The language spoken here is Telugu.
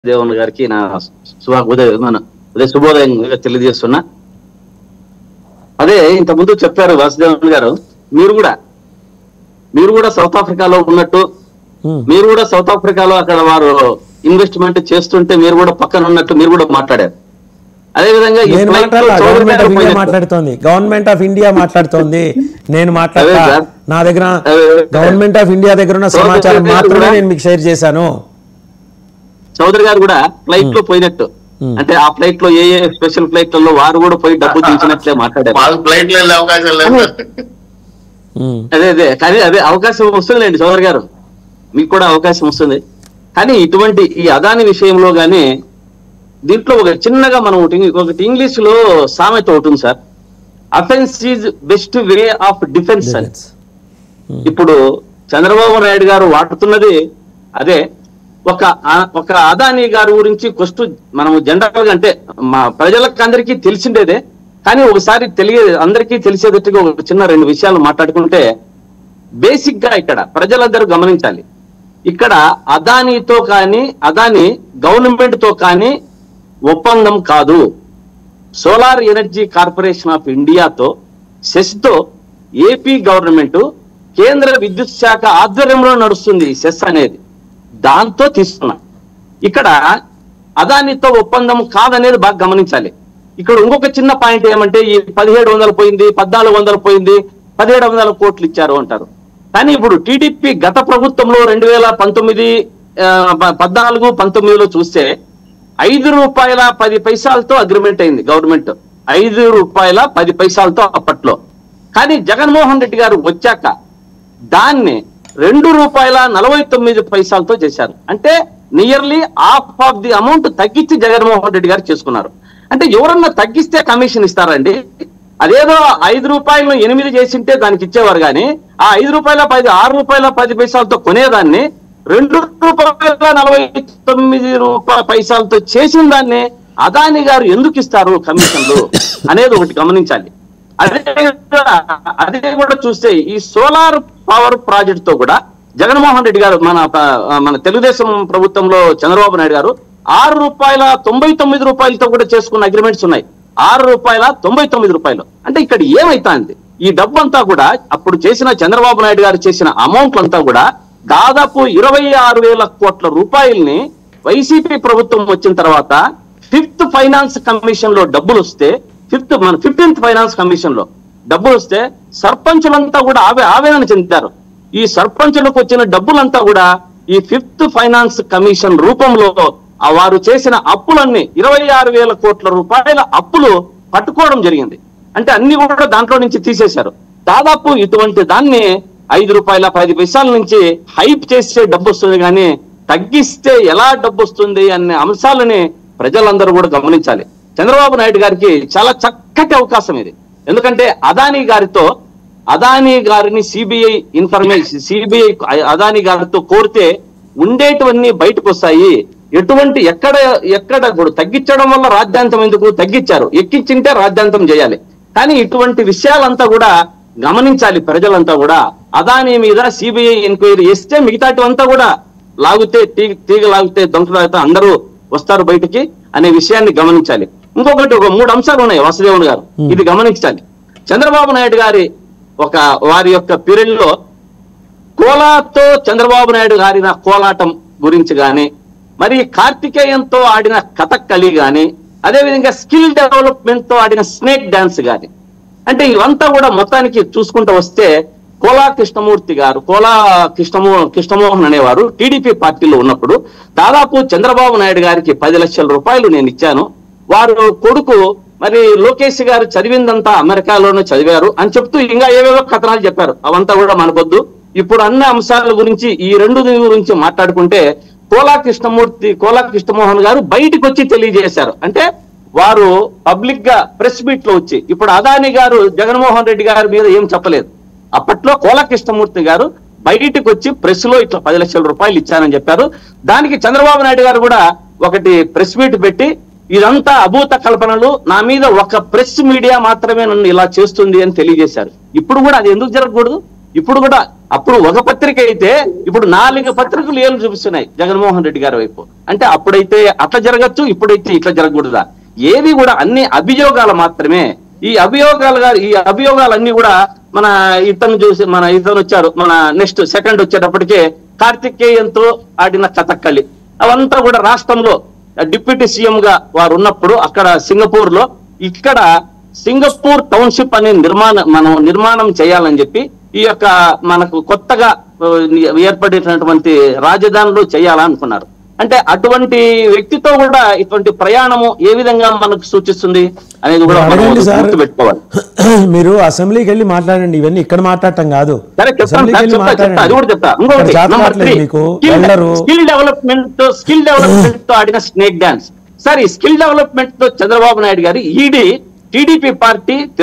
దేవుని గారికి నా శుభ ఉదయ మన ఉదయ శుభోదయం తెలియజేస్తున్నా అదే ఇంత ముందు చెప్పారు వాసుదేవన్ గారు మీరు కూడా మీరు కూడా సౌత్ ఆఫ్రికాలో ఉన్నట్టు ఉమ్. మీరు కూడా సౌత్ ఆఫ్రికాలో అక్కడ వారు ఇన్వెస్ట్మెంట్ చేస్తుంటే మీరు కూడా పక్కన ఉన్నట్టు మీరు కూడా మాట్లాడారు అదే విధంగా ఈ నేను flight లో మాట్లాడలా చౌదరి గవర్నమెంట్ గారు ఆఫ్ ఇండియా పోయినట్టు. మాట్లాడుతోంది గవర్నమెంట్ ఆఫ్ ఇండియా మాట్లాడుతోంది నేను మాట్లాడతా అదే సార్. నా దగ్గర అదే, అదే. గవర్నమెంట్ ఆఫ్ ఇండియా దగ్గర ఉన్న చౌదరి సమాచారం గారు మాత్రమే కూడా- నేను మీకు షేర్ చేశాను చౌదరి గారు కూడా ఫ్లైట్ లో పోయినట్టు Hmm. అంటే ఆ ఫ్లైట్ లో ఏ ఏ స్పెషల్ ఫ్లైట్లలో వారు కూడా పోయి డబ్బు దించినట్లే మాట్లాడారు మాకు ఫ్లైట్ లో వెళ్ళే అవకాశం లేదు సార్. ఉమ్. అదే అదే కానీ అదే అవకాశం వస్తుందిలేండి చౌదరి గారు మీకు కూడా అవకాశం వస్తుంది కానీ ఇటువంటి ఈ అదాని విషయంలో గానీ దీంట్లో ఒక చిన్నగా మనం ఒకటి ఒకటి ఇంగ్లీష్ లో సామెత ఒకటి ఉంది sir offence is best way of defence అని ఇప్పుడు చంద్రబాబు నాయుడు గారు వాడుతున్నది అదే ఒక ఆ- ఒక అదాని గారి గురించి కొస్తు మనం జనరల్ గా అంటే మా ప్రజలకు అందరికీ తెలిసిండేదే కానీ ఒకసారి తెలియ అందరికీ తెలిసేటట్టుగా ఒక చిన్న రెండు విషయాలు మాట్లాడుకుంటే బేసిక్ గా ఇక్కడ ప్రజలందరూ గమనించాలి ఇక్కడ అదానితో కానీ అదాని గవర్నమెంట్ తో కానీ ఒప్పందం కాదు సోలార్ ఎనర్జీ కార్పొరేషన్ ఆఫ్ ఇండియాతో సెస్ తో ఏపీ గవర్నమెంట్ కేంద్ర విద్యుత్ శాఖ ఆధ్వర్యంలో నడుస్తుంది ఈ సెస్ అనేది దాంతో తీసుకున్నా ఇక్కడ అదానితో ఒప్పందం కాదనేది బాగా గమనించాలి ఇక్కడ ఇంకొక చిన్న పాయింట్ ఏమంటే ఈ పదిహేడు వందలు పోయింది పద్నాలుగు వందలు పోయింది పదిహేడు వందల కోట్లు ఇచ్చారు అంటారు కానీ ఇప్పుడు టీడీపీ గత ప్రభుత్వంలో రెండు వేల పంతొమ్మిది ఆ, ప- పద్నాలుగు పంతొమ్మిదిలో చూస్తే ఐదు రూపాయల పది పైసలతో అగ్రిమెంట్ అయింది గవర్నమెంట్ ఐదు రూపాయల పది పైసలతో అప్పట్లో కానీ జగన్మోహన్ రెడ్డి గారు వచ్చాక దాన్ని రెండు రూపాయల నలభై తొమ్మిది పైసలతో చేశారు అంటే nearly half of the amount తగ్గించి జగన్మోహన్ రెడ్డి గారు చేసుకున్నారు అంటే ఎవరన్నా తగ్గిస్తే కమిషన్ ఇస్తారండి అదేదో ఐదు రూపాయలు ఎనిమిది చేసింటే దానికి ఇచ్చేవారు కానీ ఆ ఐదు రూపాయల పది ఆరు రూపాయల పది పైసలతో కొనేదాన్ని రెండు రూపాయల నలభై తొమ్మిది రూపాయల పైసలతో చేసిన దాన్ని అదాని గారు ఎందుకు ఇస్తారు కమిషన్లు అనేది ఒకటి గమనించాలి అదే కూడా అదే కూడా చూస్తే ఈ సోలార్ పవర్ ప్రాజెక్ట్ తో కూడా జగన్మోహన్ రెడ్డి గారు మన ప- మన తెలుగుదేశం ప్రభుత్వంలో చంద్రబాబు నాయుడు గారు ఆరు రూపాయల తొంభై తొమ్మిది రూపాయలతో కూడా చేసుకున్న అగ్రిమెంట్స్ ఉన్నాయి ఆరు రూపాయల తొంభై తొమ్మిది రూపాయలు అంటే ఇక్కడ ఏమైతుంది ఈ డబ్బు అంతా కూడా అప్పుడు చేసిన చంద్రబాబు నాయుడు గారు చేసిన అమౌంట్ అంతా కూడా దాదాపు ఇరవై ఆరు వేల కోట్ల రూపాయల్ని వైసీపీ ప్రభుత్వం వచ్చిన తర్వాత ఫిఫ్త్ ఫైనాన్స్ కమిషన్ లో డబ్బులు వస్తే ఫిఫ్త్ మన ఫిఫ్టీన్త్ ఫైనాన్స్ కమిషన్ లో డబ్బులు వస్తే సర్పంచులంతా కూడా ఆవే ఆవేదన చెందారు ఈ సర్పంచులకు వచ్చిన డబ్బులంతా కూడా ఈ ఫిఫ్త్ ఫైనాన్స్ కమిషన్ రూపంలో ఆ వారు చేసిన అప్పులన్నీ ఇరవై ఆరు వేల కోట్ల రూపాయల అప్పులు పట్టుకోవడం జరిగింది అంటే అన్ని కూడా దాంట్లో నుంచి తీసేశారు దాదాపు ఇటువంటి దాన్ని ఐదు రూపాయల పది పైసల నుంచి హైప్ చేస్తే డబ్బు వస్తుంది కానీ తగ్గిస్తే ఎలా డబ్బు వస్తుంది అనే అంశాలని ప్రజలందరూ కూడా గమనించాలి చంద్రబాబు నాయుడు గారికి చాలా చక్కటి అవకాశం ఇది ఎందుకంటే అదానీ గారితో అదానీ గారిని సిబిఐ ఇన్ఫర్మేషన్ సిబిఐ అదానీ గారితో కోరితే ఉండేటివన్నీ బయటకు వస్తాయి ఎటువంటి ఎక్కడ ఎక్కడ కూడా తగ్గించడం వల్ల రాజ్యాంతం ఎందుకు తగ్గించారు ఎక్కించింటే రాజ్యాంతం చేయాలి కానీ ఇటువంటి విషయాలంతా కూడా గమనించాలి ప్రజలంతా కూడా అదానీ మీద సిబిఐ ఎంక్వైరీ చేస్తే మిగతాటివంతా కూడా లాగితే తీగ తీగ లాగితే దొంగ లాగితే అందరూ వస్తారు బయటికి అనే విషయాన్ని గమనించాలి ఇంకొకటి ఒక మూడు అంశాలు ఉన్నాయి వాసుదేవన్ గారు ఇది గమనించాలి చంద్రబాబు నాయుడు గారి ఒక వారి యొక్క పీరియడ్ లో కోలాతో చంద్రబాబు నాయుడు ఆడిన కోలాటం గురించి గాని మరి కార్తికేయంతో ఆడిన కథక్కలి గాని అదేవిధంగా స్కిల్ డెవలప్మెంట్ తో ఆడిన స్నేక్ డాన్స్ గాని అంటే ఇవంతా కూడా మొత్తానికి చూసుకుంటూ వస్తే కోలా కృష్ణమూర్తి గారు కోలా కృష్ణమో కృష్ణమోహన్ అనేవారు టీడీపీ పార్టీలో ఉన్నప్పుడు దాదాపు చంద్రబాబు నాయుడు గారికి పది లక్షల రూపాయలు నేను ఇచ్చాను వారు కొడుకు మరి లోకేష్ గారు చదివిందంతా అమెరికాలోనే చదివారు అని చెప్తూ ఇంకా ఏవేవో కథనాలు చెప్పారు అవంతా కూడా మనకొద్దు ఇప్పుడు అన్ని అంశాల గురించి ఈ రెండు గురించి మాట్లాడుకుంటే కోలా కృష్ణమూర్తి కోలా కృష్ణమోహన్ గారు బయటికి వచ్చి తెలియజేశారు అంటే వారు పబ్లిక్ గా ప్రెస్ మీట్ లో వచ్చి ఇప్పుడు అదాని గారు జగన్మోహన్ రెడ్డి గారి మీద ఏం చెప్పలేదు అప్పట్లో కోలా కృష్ణమూర్తి గారు బయటికి వచ్చి ప్రెస్ లో ఇట్లా పది లక్షల రూపాయలు ఇచ్చానని చెప్పారు దానికి చంద్రబాబు నాయుడు గారు కూడా ఒకటి ప్రెస్ మీట్ పెట్టి ఇదంతా అభూత కల్పనలు నా మీద ఒక ప్రెస్ మీడియా మాత్రమే నన్ను ఇలా చేస్తుంది అని తెలియజేశారు ఇప్పుడు కూడా అది ఎందుకు జరగకూడదు ఇప్పుడు కూడా అప్పుడు ఒక పత్రిక అయితే ఇప్పుడు నాలుగు పత్రికలు ఏళ్ళు చూపిస్తున్నాయి జగన్మోహన్ రెడ్డి గారి వైపు అంటే అప్పుడైతే అట్లా జరగచ్చు ఇప్పుడైతే ఇట్లా జరగకూడదా ఏవి కూడా అన్ని అభియోగాలు మాత్రమే ఈ అభియోగాలు గా- ఈ అభియోగాలన్నీ కూడా మన ఇతను చూసి మన ఇతను వచ్చారు మన నెక్స్ట్ సెకండ్ వచ్చేటప్పటికే కార్తికేయంతో ఆడిన కథక్కలి అవంతా కూడా రాష్ట్రంలో డిప్యూటీ సీఎం గా వారు ఉన్నప్పుడు అక్కడ సింగపూర్ లో ఇక్కడ సింగపూర్ టౌన్షిప్ అనే నిర్మాణం మనం నిర్మాణం చేయాలని చెప్పి ఈ యొక్క మనకు కొత్తగా ఆ, ఏర్పడినటువంటి రాజధానిలో చేయాలనుకున్నారు అంటే అటువంటి వ్యక్తితో కూడా ఇటువంటి ప్రయాణము ఏ విధంగా మనకు సూచిస్తుంది అనేది కూడా మనం అడగండి సార్ గుర్తుపెట్టుకోవాలి మీరు అసెంబ్లీకి వెళ్ళి మాట్లాడండి ఇవన్నీ ఇక్కడ మాట్లాడటం కాదు సరే చెప్తాను అసెంబ్లీకి సార్, వెళ్ళి చెప్తా చెప్తా అది కూడా చెప్తా ఇంకొకటి ఇక్కడ చేత నంబర్ కావట్లేదు త్రీ మీకు వెళ్ళరు స్కిల్ డెవలప్మెంట్ తో స్కిల్ డెవలప్మెంట్ తో ఆడిన స్నేక్ డాన్స్ సార్ ఈ స్కిల్ డెవలప్మెంట్ తో చంద్రబాబు నాయుడు గారు ఈడీ టీడీపీ పార్టీ